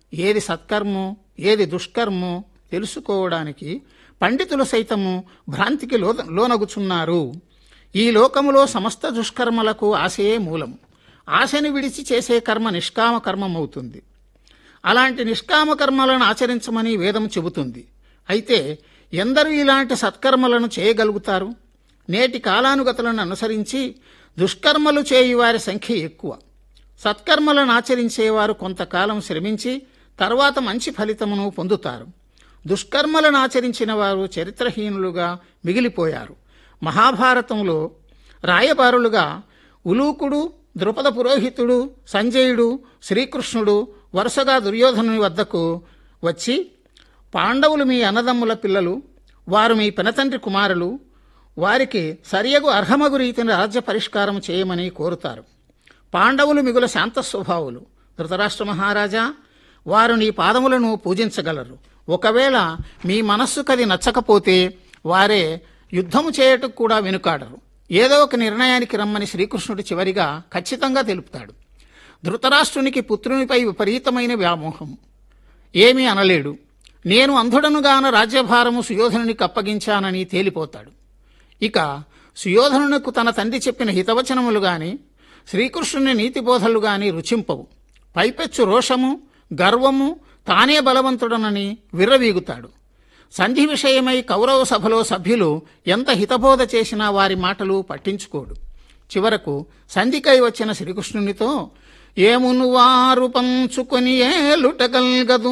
ఏది సత్కర్మో ఏది దుష్కర్మో తెలుసుకోవడానికి పండితులు సైతము భ్రాంతికి లో లోనగుచున్నారు ఈ లోకములో సమస్త దుష్కర్మలకు ఆశయే మూలం ఆశని విడిచి చేసే కర్మ నిష్కామ కర్మమవుతుంది అలాంటి నిష్కామ కర్మలను ఆచరించమని వేదం చెబుతుంది అయితే ఎందరూ ఇలాంటి సత్కర్మలను చేయగలుగుతారు నేటి కాలానుగతులను అనుసరించి దుష్కర్మలు చేయు వారి సంఖ్య ఎక్కువ సత్కర్మలను ఆచరించేవారు కొంతకాలం శ్రమించి తర్వాత మంచి ఫలితమును పొందుతారు దుష్కర్మలను ఆచరించిన వారు చరిత్రహీనులుగా మిగిలిపోయారు మహాభారతంలో రాయబారులుగా ఉలూకుడు ద్రుపద పురోహితుడు సంజయుడు శ్రీకృష్ణుడు వరుసగా దుర్యోధనుని వద్దకు వచ్చి పాండవులు మీ అన్నదమ్ముల పిల్లలు వారు మీ పినతండ్రి కుమారులు వారికి సరియగు అర్హమగు రీతిని రాజ్య పరిష్కారం చేయమని కోరుతారు పాండవులు మిగుల శాంత స్వభావులు ధృతరాష్ట్ర మహారాజా వారు నీ పాదములను పూజించగలరు ఒకవేళ మీ మనస్సుకది నచ్చకపోతే వారే యుద్ధము చేయటకు కూడా వెనుకాడరు ఏదో ఒక నిర్ణయానికి రమ్మని శ్రీకృష్ణుడు చివరిగా ఖచ్చితంగా తెలుపుతాడు ధృతరాష్ట్రునికి పుత్రునిపై విపరీతమైన వ్యామోహం ఏమీ అనలేడు నేను అంధుడనుగాన రాజ్యభారము సుయోధనునికి అప్పగించానని తేలిపోతాడు ఇక సుయోధనునకు తన తండ్రి చెప్పిన హితవచనములు గాని శ్రీకృష్ణుని నీతిబోధలు గాని రుచింపవు పైపెచ్చు రోషము గర్వము తానే బలవంతుడనని విర్రవీగుతాడు సంధి విషయమై కౌరవ సభలో సభ్యులు ఎంత హితబోధ చేసినా వారి మాటలు పట్టించుకోడు చివరకు సంధికై వచ్చిన శ్రీకృష్ణునితో ఏమును వారు పంచుకొని ఏలుటగల్గదు